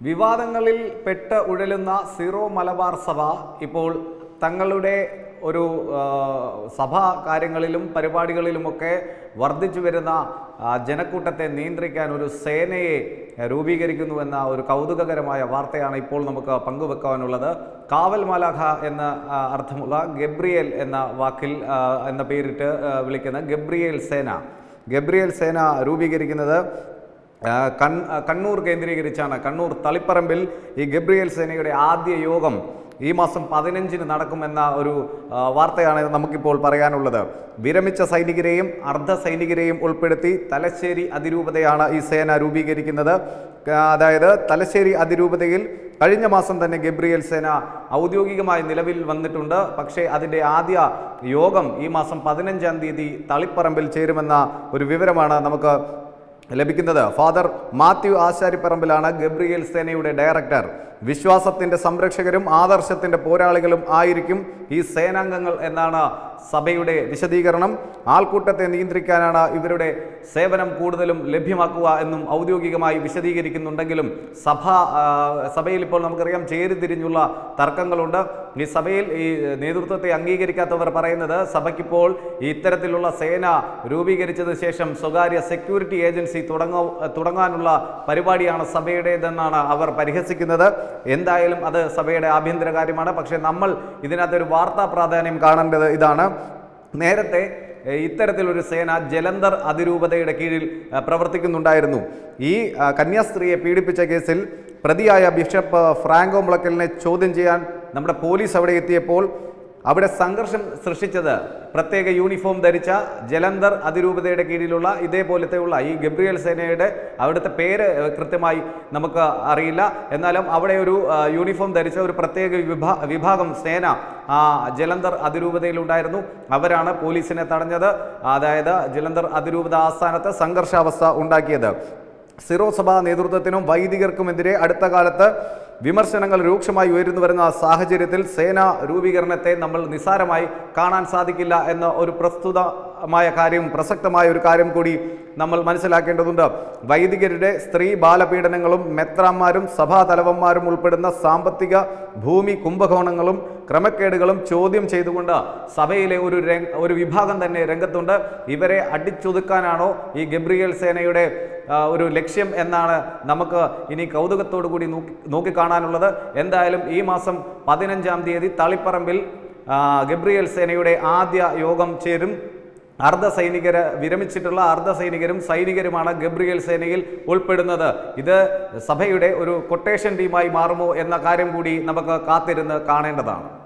വിവാദങ്ങളിൽ പെട്ട് ഉഴലുന്ന സീറോ മലബാർ സഭ ഇപ്പോൾ തങ്ങളുടെ ഒരു ആ, സഭാ കാര്യങ്ങളിലും പരിപാടികളിലുമൊക്കെ വർദ്ധിച്ചു വരുന്ന ആ, ജനക്കൂട്ടത്തെ നിയന്ത്രിക്കാൻ ഒരു സേനയെ രൂപീകരിക്കുന്നുവെന്ന ഒരു കൗതുകകരമായ വാർത്തയാണ് ഇപ്പോൾ നമുക്ക് പങ്കുവെക്കാനുള്ളത് കാവൽ മാലാഖ എന്ന ആ, അർത്ഥമുള്ള ഗബ്രിയേൽ എന്ന വാക്കിൽ ആ, എന്ന പേരിട്ട് ആ, വിളിക്കുന്ന ഗബ്രിയേൽ സേന ഗബ്രിയേൽ സേന രൂപീകരിക്കുന്നത് ആ, കൺ ആ, കണ്ണൂർ കേന്ദ്രീകരിച്ചാണ് കണ്ണൂർ തളിപ്പറമ്പിൽ ഈ ഗബ്രിയേൽ സേനയുടെ ആദ്യ യോഗം ഈ മാസം പതിനഞ്ചിന് നടക്കുമെന്ന ഒരു ആ, വാർത്തയാണ് നമുക്കിപ്പോൾ പറയാനുള്ളത് വിരമിച്ച സൈനികരെയും അർദ്ധ സൈനികരെയും ഉൾപ്പെടുത്തി തലശ്ശേരി അതിരൂപതയാണ് ഈ സേന രൂപീകരിക്കുന്നത് ആ, അതായത് തലശ്ശേരി അതിരൂപതയിൽ കഴിഞ്ഞ മാസം തന്നെ ഗബ്രിയേൽ സേന ഔദ്യോഗികമായി നിലവിൽ വന്നിട്ടുണ്ട് പക്ഷേ അതിൻ്റെ ആദ്യ യോഗം ഈ മാസം പതിനഞ്ചാം തീയതി തളിപ്പറമ്പിൽ ചേരുമെന്ന ഒരു വിവരമാണ് നമുക്ക് ലഭിക്കുന്നത് ഫാദർ മാത്യു ആശാരിപ്പറമ്പിലാണ് ഗബ്രിയേൽ സേനയുടെ ഡയറക്ടർ വിശ്വാസത്തിന്റെ സംരക്ഷകരും ആദർശത്തിന്റെ പോരാളികളും ആയിരിക്കും ഈ സേനാംഗങ്ങൾ എന്നാണ് സഭയുടെ വിശദീകരണം ആൾക്കൂട്ടത്തെ നിയന്ത്രിക്കാനാണ് ഇവരുടെ സേവനം കൂടുതലും ലഭ്യമാക്കുക എന്നും ഔദ്യോഗികമായി വിശദീകരിക്കുന്നുണ്ടെങ്കിലും സഭ ആ, സഭയിൽ ഇപ്പോൾ നമുക്കറിയാം ചേരിതിരിഞ്ഞുള്ള തർക്കങ്ങളുണ്ട് ഈ സഭയിൽ ഈ നേതൃത്വത്തെ അംഗീകരിക്കാത്തവർ പറയുന്നത് സഭയ്ക്കിപ്പോൾ ഈ ഇത്തരത്തിലുള്ള സേന രൂപീകരിച്ചതിന് ശേഷം സ്വകാര്യ സെക്യൂരിറ്റി ഏജൻസി തുടങ്ങ തുടങ്ങാനുള്ള പരിപാടിയാണ് സഭയുടേതെന്നാണ് അവർ പരിഹസിക്കുന്നത് എന്തായാലും അത് സഭയുടെ ആഭ്യന്തര കാര്യമാണ് പക്ഷേ നമ്മൾ ഇതിനകത്തൊരു വാർത്താ പ്രാധാന്യം കാണേണ്ടത് ഇതാണ് നേരത്തെ ഏഹ്, ഇത്തരത്തിലൊരു സേന ജലന്ധർ അതിരൂപതയുടെ കീഴിൽ ആ, പ്രവർത്തിക്കുന്നുണ്ടായിരുന്നു ഈ ആ, കന്യാസ്ത്രീയെ പീഡിപ്പിച്ച കേസിൽ പ്രതിയായ ബിഷപ്പ് ഫ്രാങ്കോ മുളക്കലിനെ ചോദ്യം ചെയ്യാൻ നമ്മുടെ പോലീസ് അവിടെ എത്തിയപ്പോൾ അവിടെ സംഘർഷം സൃഷ്ടിച്ചത് പ്രത്യേക യൂണിഫോം ധരിച്ച ജലന്ധർ അതിരൂപതയുടെ കീഴിലുള്ള ഇതേപോലത്തെ ഉള്ള ഈ ഗബ്രിയൽ സേനയുടെ അവിടുത്തെ പേര് ഏഹ്, കൃത്യമായി നമുക്ക് അറിയില്ല എന്നാലും അവിടെ ഒരു ആ, യൂണിഫോം ധരിച്ച ഒരു പ്രത്യേക വിഭാ വിഭാഗം സേന ആ ജലന്ധർ അതിരൂപതയിലുണ്ടായിരുന്നു അവരാണ് പോലീസിനെ തടഞ്ഞത് അതായത് ജലന്ധർ അതിരൂപത ആസ്ഥാനത്ത് സംഘർഷാവസ്ഥ ഉണ്ടാക്കിയത് സിറോ സഭാ നേതൃത്വത്തിനും വൈദികർക്കുമെതിരെ അടുത്ത കാലത്ത് വിമർശനങ്ങൾ രൂക്ഷമായി ഉയർന്നു വരുന്ന സാഹചര്യത്തിൽ സേന രൂപീകരണത്തെ നമ്മൾ നിസ്സാരമായി കാണാൻ സാധിക്കില്ല എന്ന ഒരു പ്രസ്തുതമായ കാര്യം പ്രസക്തമായ ഒരു കാര്യം കൂടി നമ്മൾ മനസ്സിലാക്കേണ്ടതുണ്ട് വൈദികരുടെ സ്ത്രീ ബാലപീഡനങ്ങളും മെത്രാന്മാരും സഭാ തലവന്മാരും ഉൾപ്പെടുന്ന സാമ്പത്തിക ഭൂമി കുംഭകോണങ്ങളും ക്രമക്കേടുകളും ചോദ്യം ചെയ്തുകൊണ്ട് സഭയിലെ ഒരു രംഗ ഒരു വിഭാഗം തന്നെ രംഗത്തുണ്ട് ഇവരെ അടിച്ചൊതുക്കാനാണോ ഈ ഗബ്രിയേൽ സേനയുടെ ആ, ഒരു ലക്ഷ്യം എന്നാണ് നമുക്ക് ഇനി കൗതുകത്തോടു കൂടി നോക്കി നോക്കിക്കാണാനുള്ളത് എന്തായാലും ഈ മാസം പതിനഞ്ചാം തീയതി തളിപ്പറമ്പിൽ ആ, ഗബ്രിയേൽ സേനയുടെ ആദ്യ യോഗം ചേരും അർദ്ധ സൈനികര് വിരമിച്ചിട്ടുള്ള അർദ്ധ സൈനികരും സൈനികരുമാണ് ഗബ്രിയേൽ സേനയിൽ ഉൾപ്പെടുന്നത് ഇത് സഭയുടെ ഒരു കൊട്ടേഷൻ ടീമായി മാറുമോ എന്ന കാര്യം കൂടി നമുക്ക് കാത്തിരുന്ന് കാണേണ്ടതാണ്